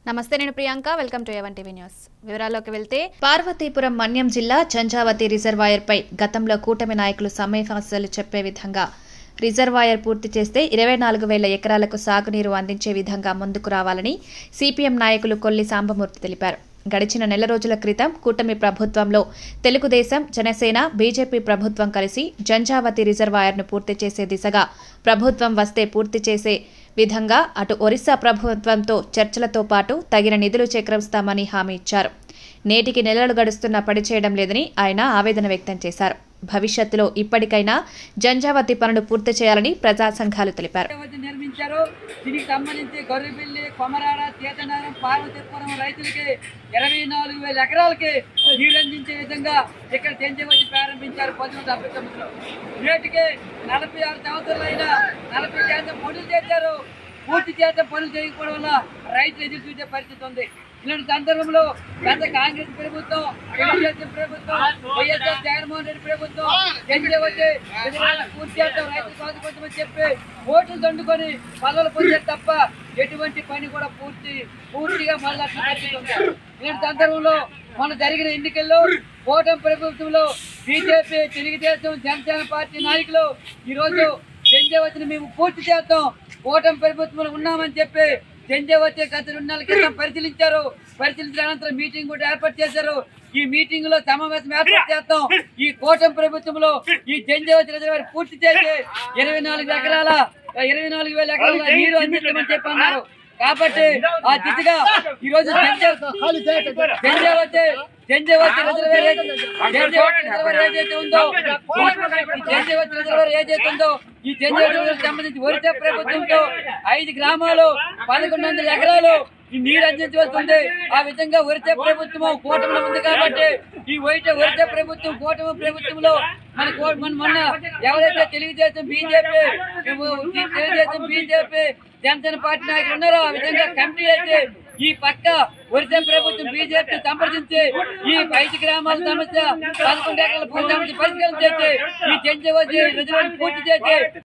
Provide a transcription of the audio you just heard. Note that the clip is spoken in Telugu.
నమస్తే నేను Priyanka welcome to A one TV news వివరాల్లోకి వెళ్తే పార్వతీపురం మన్యం జిల్లా చంజావతి రిజర్వాయర్పై గతంలో కూటమి నాయకులు సమయఫాసలు చెప్పే విధంగా రిజర్వాయర్ పూర్తి చేస్తే ఇరవై నాలుగు వేల ఎకరాలకు సాగునీరు అందించే విధంగా ముందుకు రావాలని సిపిఎం నాయకులు కొల్లి సాంబమూర్తి తెలిపారు గడిచిన నెల రోజుల క్రితం కూటమి ప్రభుత్వంలో తెలుగుదేశం జనసేన బీజేపీ ప్రభుత్వం కలిసి జంజావతి రిజర్వాయర్ను పూర్తి చేసే దిశగా ప్రభుత్వం వస్తే పూర్తి చేసే విధంగా అటు ఒరిస్సా ప్రభుత్వంతో చర్చలతో పాటు తగిన నిధులు చేకరిస్తామని హామీ ఇచ్చారు నేటికి నెలలు గడుస్తున్నా పనిచేయడం లేదని ఆయన ఆవేదన వ్యక్తం చేశారు భవిష్యత్తులో ఇప్పటికైనా జంజావతి పనులు పూర్తి చేయాలని ప్రజా సంఘాలు తెలిపారు వచ్చి నిర్మించారు దీనికి సంబంధించి గొర్రెపిల్లి కొమరాడ తీతనగరం పార్వతీపురం రైతులకి ఇరవై నాలుగు వేల ఎకరాలకి నీరు అందించే విధంగా ఇక్కడ తెంచవచ్చి ప్రారంభించారు పంతొమ్మిది డెబ్బై తొమ్మిదిలో నేటికి నలభై ఆరు సంవత్సరాలైనా నలభై శాతం పనులు చేశారు పూర్తి శాతం పనులు చేయకపోవడం వల్ల రైతులు ఎదురు చూసే పరిస్థితి ఉంది ఇలాంటి సందర్భంలో గత కాంగ్రెస్ ప్రభుత్వం తెలుగుదేశం ప్రభుత్వం వైఎస్ఆర్ జగన్మోహన్ రెడ్డి ప్రభుత్వం వచ్చి పూర్తి చేస్తాం రైతులు బాధపడతామని చెప్పి ఓట్లు దండుకొని పనులు పొందారు తప్ప ఎటువంటి పని కూడా పూర్తి పూర్తిగా మళ్ళీ పరిస్థితి ఉంది ఇలాంటి సందర్భంలో మన జరిగిన ఎన్నికల్లో కూటమి ప్రభుత్వంలో బీజేపీ తెలుగుదేశం జనసేన పార్టీ నాయకులు ఈరోజు జంజావతిని మేము పూర్తి చేస్తాం కూటమి ప్రభుత్వంలో ఉన్నామని చెప్పి జంజావతి గత రెండు నెలల క్రితం పరిశీలించారు పరిశీలించిన అనంతరం మీటింగ్ కూడా ఏర్పాటు చేశారు ఈ మీటింగ్ లో సమావేశం ఏర్పాటు చేస్తాం ఈ కూటమి ప్రభుత్వంలో ఈ జంజావతి రిజర్వాయర్ పూర్తి చేసి ఇరవై నాలుగు ఎకరాల ఇరవై నాలుగు వేల ఎకరాల నీరు అందించమని చెప్పి అన్నారు కాబట్టి ఆ దిశగా ఈ రోజు జంజావతి జంజావతి రిజర్వేర్ జంజావతి రిజర్వేర్ ఏదైతే ఉందో ఈ జంజావతి రిజర్వేర్ ఏదైతే ఉందో ఈ జంజావతి రిజర్వేర్ సంబంధించి ఒరిస్సా ప్రభుత్వంతో ఐదు గ్రామాలు పదకొండు వందల ఎకరాలు ఈ నీరు అందించవలసింది ఆ విధంగా ఒరిస్సా ప్రభుత్వం కూటమిలో ఉంది కాబట్టి ఈ వైట ఒరిస్సా ప్రభుత్వం కూటమి ప్రభుత్వంలో మన కో- మన మొన్న ఎవరైతే Telugu Desam BJP Telugu Desam BJP Janasena party నాయకులు ఉన్నారో ఆ విధంగా కమిటీ అయితే ఈ పక్క ఒరిస్సా ప్రభుత్వం బీజేపీ సంప్రదించి ఈ ఐదు గ్రామాల సమస్య పదకొండు ఎకరాల భూ సమస్య పరిష్కారం చేసి ఈ జంజవతి రిజర్వేషన్ పూర్తి చేసి